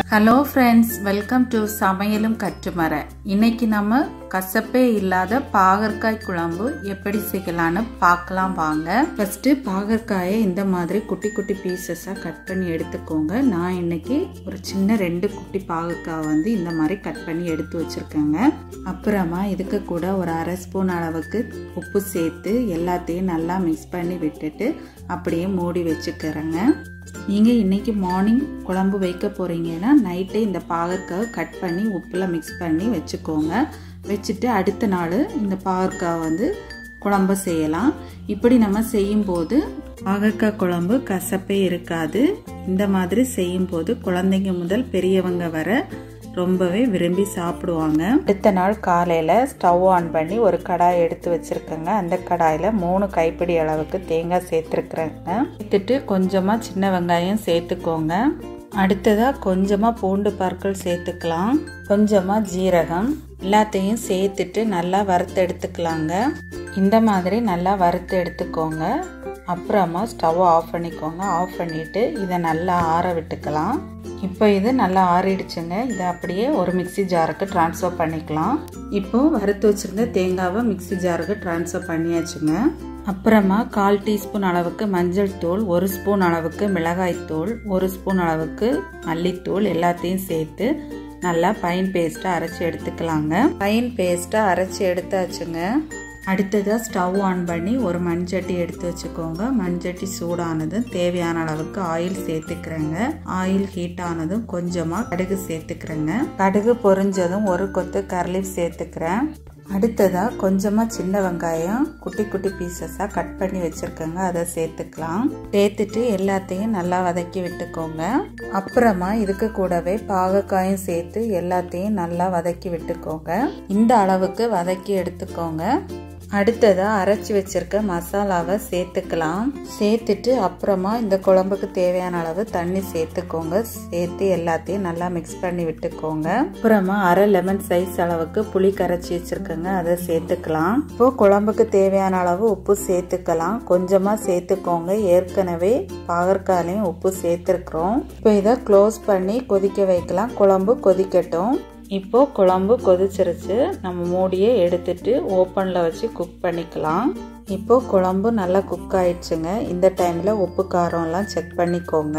hello friends welcome to சமையலும் கற்றுமர இன்னைக்கு நம்ம கசப்பே இல்லாத பாகற்காய் குழம்பு எப்படி செய்யலான்னு பார்க்கலாம் வாங்க ஃபஸ்ட்டு பாகற்காயை இந்த மாதிரி குட்டி குட்டி பீசஸாக கட் பண்ணி எடுத்துக்கோங்க நான் இன்னைக்கு ஒரு சின்ன ரெண்டு குட்டி பாகற்காய் வந்து இந்த மாதிரி கட் பண்ணி எடுத்து வச்சுருக்கேங்க அப்புறமா இதுக்கு கூட ஒரு அரை ஸ்பூன் அளவுக்கு உப்பு சேர்த்து எல்லாத்தையும் நல்லா மிக்ஸ் பண்ணி விட்டுட்டு அப்படியே மூடி வச்சுக்கிறேங்க நீங்கள் இன்றைக்கி மார்னிங் குழம்பு வைக்க போகிறீங்கன்னா நைட்டே இந்த பாகற்காவை கட் பண்ணி உப்பில் மிக்ஸ் பண்ணி வச்சுக்கோங்க வச்சுட்டு அடுத்த நாள் இந்த பாகற்காய் வந்து குழம்பு செய்யலாம் இப்படி நம்ம செய்யும்போது பாகற்காய் குழம்பு கசப்பே இருக்காது இந்த மாதிரி செய்யும்போது குழந்தைங்க முதல் பெரியவங்க வர ரொம்பவே விரும்பி சாப்பிடுவாங்க அடுத்த நாள் காலையில் ஸ்டவ் ஆன் பண்ணி ஒரு கடாய் எடுத்து வச்சுருக்கேங்க அந்த கடாயில் மூணு கைப்பிடி அளவுக்கு தேங்காய் சேர்த்துருக்குறேங்க சேர்த்துட்டு கொஞ்சமாக சின்ன வெங்காயம் சேர்த்துக்கோங்க அடுத்ததாக கொஞ்சமாக பூண்டு பற்கள் சேர்த்துக்கலாம் கொஞ்சமாக ஜீரகம் எல்லாத்தையும் சேர்த்துட்டு நல்லா வறுத்து எடுத்துக்கலாங்க இந்த மாதிரி நல்லா வறுத்து எடுத்துக்கோங்க அப்புறமா ஸ்டவ் ஆஃப் பண்ணிக்கோங்க ஆஃப் பண்ணிவிட்டு இதை நல்லா ஆற விட்டுக்கலாம் இப்போ இது நல்லா ஆறிடுச்சுங்க இதை அப்படியே ஒரு மிக்சி ஜாருக்கு ட்ரான்ஸ்ஃபர் பண்ணிக்கலாம் இப்போ வறுத்து வச்சுருந்த தேங்காவை மிக்சி ஜாருக்கு ட்ரான்ஸ்ஃபர் பண்ணியாச்சுங்க அப்புறமா கால் டீஸ்பூன் அளவுக்கு மஞ்சள் தூள் ஒரு ஸ்பூன் அளவுக்கு மிளகாய் தூள் ஒரு ஸ்பூன் அளவுக்கு மல்லித்தூள் எல்லாத்தையும் சேர்த்து நல்லா பைன் பேஸ்ட்டாக அரைச்சி எடுத்துக்கலாங்க பைன் பேஸ்ட்டாக அரைச்சி எடுத்தாச்சுங்க அடுத்ததாக ஸ்டவ் ஆன் பண்ணி ஒரு மண்சட்டி எடுத்து வச்சுக்கோங்க மண்சட்டி சூடானதும் தேவையான அளவுக்கு ஆயில் சேர்த்துக்கிறேங்க ஆயில் ஹீட் ஆனதும் கொஞ்சமாக கடுகு சேர்த்துக்கிறேங்க கடுகு பொரிஞ்சதும் ஒரு கொத்து கர்லீஃப் சேர்த்துக்கிறேன் அடுத்ததாக கொஞ்சமாக சின்ன வெங்காயம் குட்டி குட்டி பீசஸாக கட் பண்ணி வச்சுருக்கேங்க அதை சேர்த்துக்கலாம் சேர்த்துட்டு எல்லாத்தையும் நல்லா வதக்கி விட்டுக்கோங்க அப்புறமா இதுக்கு கூடவே பாகக்காயும் சேர்த்து எல்லாத்தையும் நல்லா வதக்கி விட்டுக்கோங்க இந்த அளவுக்கு வதக்கி எடுத்துக்கோங்க அடுத்ததாக அரைச்சி வச்சிருக்க மசாலாவை சேர்த்துக்கலாம் சேர்த்துட்டு அப்புறமா இந்த குழம்புக்கு தேவையான அளவு தண்ணி சேர்த்துக்கோங்க சேர்த்து எல்லாத்தையும் நல்லா மிக்ஸ் பண்ணி விட்டுக்கோங்க அப்புறமா அரை லெமன் சைஸ் அளவுக்கு புளி கரைச்சி வச்சிருக்கோங்க அதை சேர்த்துக்கலாம் இப்போ குழம்புக்கு தேவையான அளவு உப்பு சேர்த்துக்கலாம் கொஞ்சமாக சேர்த்துக்கோங்க ஏற்கனவே பாகற்காலையும் உப்பு சேர்த்துருக்குறோம் இப்போ இதை க்ளோஸ் பண்ணி கொதிக்க வைக்கலாம் குழம்பு கொதிக்கட்டும் இப்போ குழம்பு கொதிச்சிருச்சு நம்ம மூடியை எடுத்துட்டு ஓப்பனில் வச்சு குக் பண்ணிக்கலாம் இப்போ குழம்பு நல்லா குக் ஆயிடுச்சுங்க இந்த டைமில் உப்பு காரம்லாம் செக் பண்ணிக்கோங்க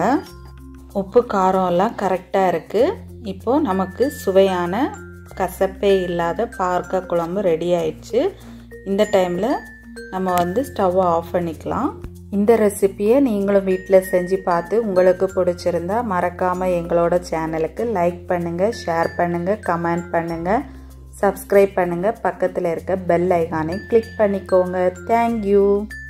உப்பு காரம்லாம் கரெக்டாக இருக்குது இப்போது நமக்கு சுவையான கசப்பே இல்லாத பார்க்க குழம்பு ரெடி ஆயிடுச்சு இந்த டைமில் நம்ம வந்து ஸ்டவ்வை ஆஃப் பண்ணிக்கலாம் இந்த ரெசிப்பியை நீங்களும் வீட்டில் செஞ்சு பார்த்து உங்களுக்கு பிடிச்சிருந்தா மறக்காமல் எங்களோட சேனலுக்கு லைக் பண்ணுங்கள் ஷேர் பண்ணுங்கள் கமெண்ட் பண்ணுங்கள் சப்ஸ்கிரைப் பண்ணுங்கள் பக்கத்தில் இருக்க பெல் ஐகானை கிளிக் பண்ணிக்கோங்க தேங்க்யூ